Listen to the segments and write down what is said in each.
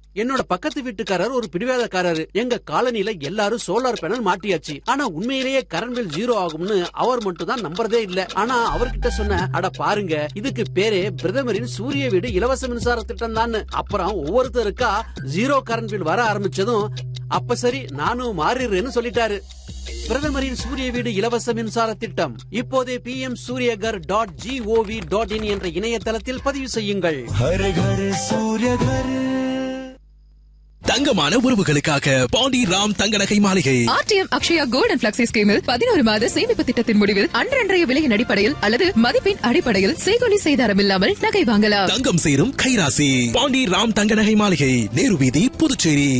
என்னோட பக்கத்து வீட்டுக்காரர் ஒரு பிடிவாதக்காரரு எங்க காலனில எல்லாரும் சோலார் பேனல் மாட்டியாச்சு ஆனா உண்மையிலேயே கரண்ட் பில் ஜீரோ ஆகும்னு அவர் மட்டும் தான் நம்புறதே இல்ல ஆனா அவர்கிட்ட சொன்ன அட பாருங்க இதுக்கு பேரே பிரதமரின் சூரிய வீடு இலவச மின்சார திட்டம் தான் அப்புறம் ஒவ்வொருத்தருக்கா ஜீரோ கரண்ட் பில் வர ஆரம்பிச்சதும் அப்ப சரி நானும் மாறிடுறேன்னு சொல்லிட்டாரு பிரதமரின் சூரிய வீடு இலவச மின்சார திட்டம் இப்போதே P M Suryaghar dot G O V dot in என்ற இணையதளத்தில் பதிவு செய்யுங்கள் हर घर सूर्य घर தங்கமான உறவுகளுக்காக பாண்டி ராம் தங்க நகை மாளிகை RTM Akshaya gold and flexi ஸ்கீமில் பதினோரு மாத சேமிப்பு திட்டத்தின் முடிவில் அன்றன்றைய விலையின் அடிப்படையில் அல்லது மதிப்பின் அடிப்படையில் செய்கொலி செய்தாரம் இல்லாமல் நகை வாங்கலாம் தங்கம் சேரும் கைராசி பாண்டி ராம் தங்க நகை மாளிகை நேரு வீதி புதுச்சேரி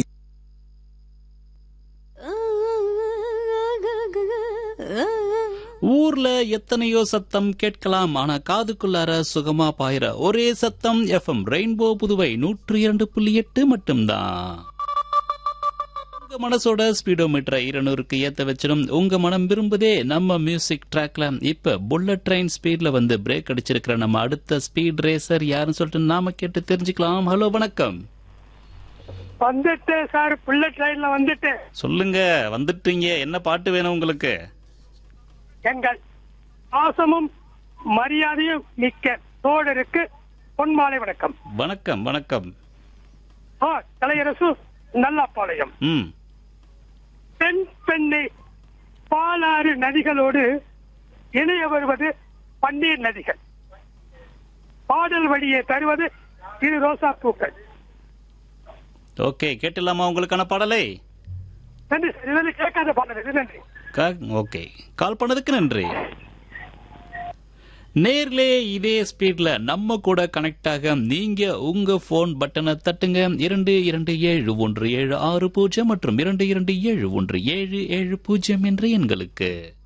ஊர்ல எத்தனையோ சத்தம் கேட்கலாம் ஆனா காதுக்குள்ளார சுகமா பாயிர ஒரே சத்தம் எஃப்எம் ரெயின்போ புதுவை நூற்றி இரண்டு புள்ளி எட்டு மட்டும்தான் உங்க மனசோட ஸ்பீடோமீட்டரை இருநூறுக்கு ஏத்த வச்சிடும் உங்க மனம் விரும்புதே நம்ம மியூசிக் ட்ராக்ல இப்ப புல்லட் ட்ரெயின் ஸ்பீட்ல வந்து பிரேக் அடிச்சிருக்கிற நம்ம அடுத்த ஸ்பீட் ரேசர் யாருன்னு சொல்லிட்டு நாம கேட்டு தெரிஞ்சுக்கலாம் ஹலோ வணக்கம் வந்துட்டேன் சார் புல்லட் ட்ரெயின்ல வந்துட்டேன் சொல்லுங்க வந்துட்டீங்க என்ன பாட்டு வேணும் உங்களுக்கு எங்கள் பாசமும் மரியாதையும் மிக்க தோழருக்கு பொன்மாலை வணக்கம் வணக்கம் வணக்கம் ஆ கலையரசு நல்லாப்பாளையம் ம் பெண் பெண்ணை பாலாறு நதிகளோடு இணைய வருவது பன்னீர் நதிகள் பாடல் வழியே தருவது இரு ரோசா பூக்கள் ஓகே கேட்டுலாமா உங்களுக்கான பாடலை நன்றி சார் இது வந்து கேட்காத பாடல் இது நன்றி கா- ஓகே கால் பண்ணதுக்கு நன்றி நேர்லே இதே ஸ்பீட்ல நம்ம கூட கனெக்ட் ஆக நீங்க உங்க போன் பட்டனை தட்டுங்க இரண்டு இரண்டு ஏழு ஒன்று ஏழு ஆறு பூஜ்ஜியம் மற்றும் இரண்டு இரண்டு ஏழு ஒன்று ஏழு ஏழு பூஜ்ஜியம் என்ற எண்களுக்கு